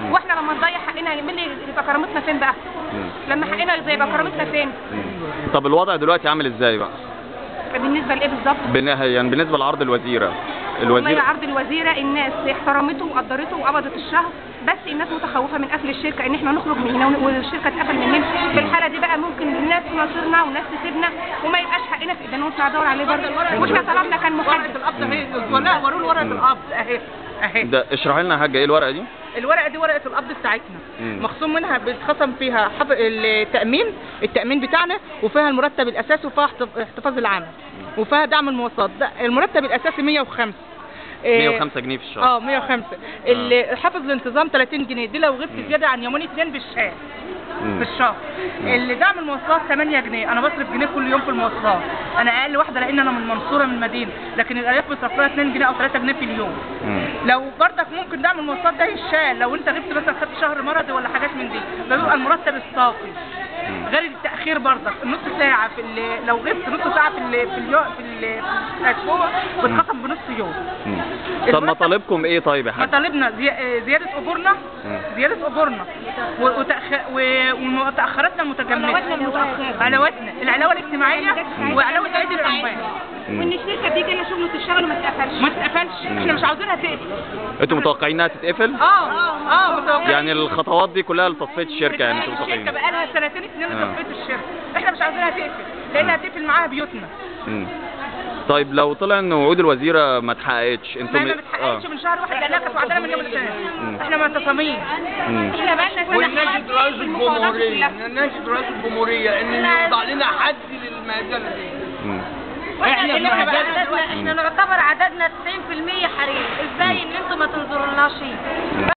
مم. واحنا لما نضيع حقنا مين اللي يبقى كرامتنا فين بقى مم. لما حقنا يضيع يبقى كرامتنا فين مم. طب الوضع دلوقتي عامل ازاي بقى بالنسبه لايه بالظبط بن- يعني بالنسبه لعرض الوزيره والله الوزيره عرض الوزيره الناس احترمته وقدرته وقبضت الشهر بس الناس متخوفه من قفل الشركه ان احنا نخرج من هنا ون- والشركه تقفل مننا في الحاله دي بقى ممكن الناس تناصرنا والناس تسيبنا وما يبقاش حقنا في ايدينا ونطلع ندور عليه برضه واحنا طلبنا كان ورقه محدد القبض اهي الزملاء وروا له ورقه القبض اهي اهي ده اشرحي لنا يا حاجه ايه الورقه دي الورقه دي ورقه القبض بتاعتنا مم. مخصوم منها بيتخصم فيها حف... التامين التامين بتاعنا وفيها المرتب الاساسي وفيها احتف- احتفاظ العام وفيها دعم المواصلات ده المرتب الاساسي 105 إيه، 105 جنيه في الشهر اه 105 اللي حافظ الانتظام 30 جنيه دي لو غبت زياده عن يومين اتنين بالشهر مم. في الشهر اللي دعم المواصلات 8 جنيه انا بصرف جنيه كل يوم في المواصلات انا اقل واحده لان انا من المنصوره من المدينه لكن الارياف بتصرف لها 2 جنيه او 3 جنيه في اليوم مم. لو برضك ممكن دعم المواصلات ده يشال لو انت غبت مثلا خدت شهر مرضي ولا حاجات من دي ده بيبقى المرتب الصافي غير التاخير برضك النص ساعه في ال- لو غبت نص ساعه في ال في اليوم في ال- في الاسبوع بتخصم بنص يوم مم. طب المرتب- مطالبكم ايه طيب يا حاج مطالبنا زي- زياده اجورنا مم. زياده اجورنا و- وتأخ- و- ومتاخراتنا المتجمده علاواتنا المتأخرة. علاوتنا العلاوه الاجتماعيه وعلاوه عيد العمال مم. وان الشركه تيجي لنا شغل تشتغل وما تقفلش ما تتقفلش احنا مش عاوزينها تقفل انتوا متوقعين انها تتقفل اه اه متوقعين يعني الخطوات دي كلها لتصفيه الشركه يعني انتوا الشركه متوقعين بقى لها سنتين اتنين آه. تصفيه الشركه احنا مش عاوزينها تقفل لانها هتقفل معاها بيوتنا مم. طيب لو طلع ان وعود الوزيره ما اتحققتش انتوا ما م- ما بتحققش من شهر واحد لانها كانت وعدنا من يوم الاثنين مم. احنا معتصمين مم. احنا بقالنا سنه ونناشد رئيس في المفاوضات الجمهورية كلها نناشد رئيس الجمهورية ان يوضع لنا حد للمهزلة دي مم. احنا في مهزلة عددنا احنا نعتبر عددنا 90% حريم ازاي ان انتم ما تنظرولناش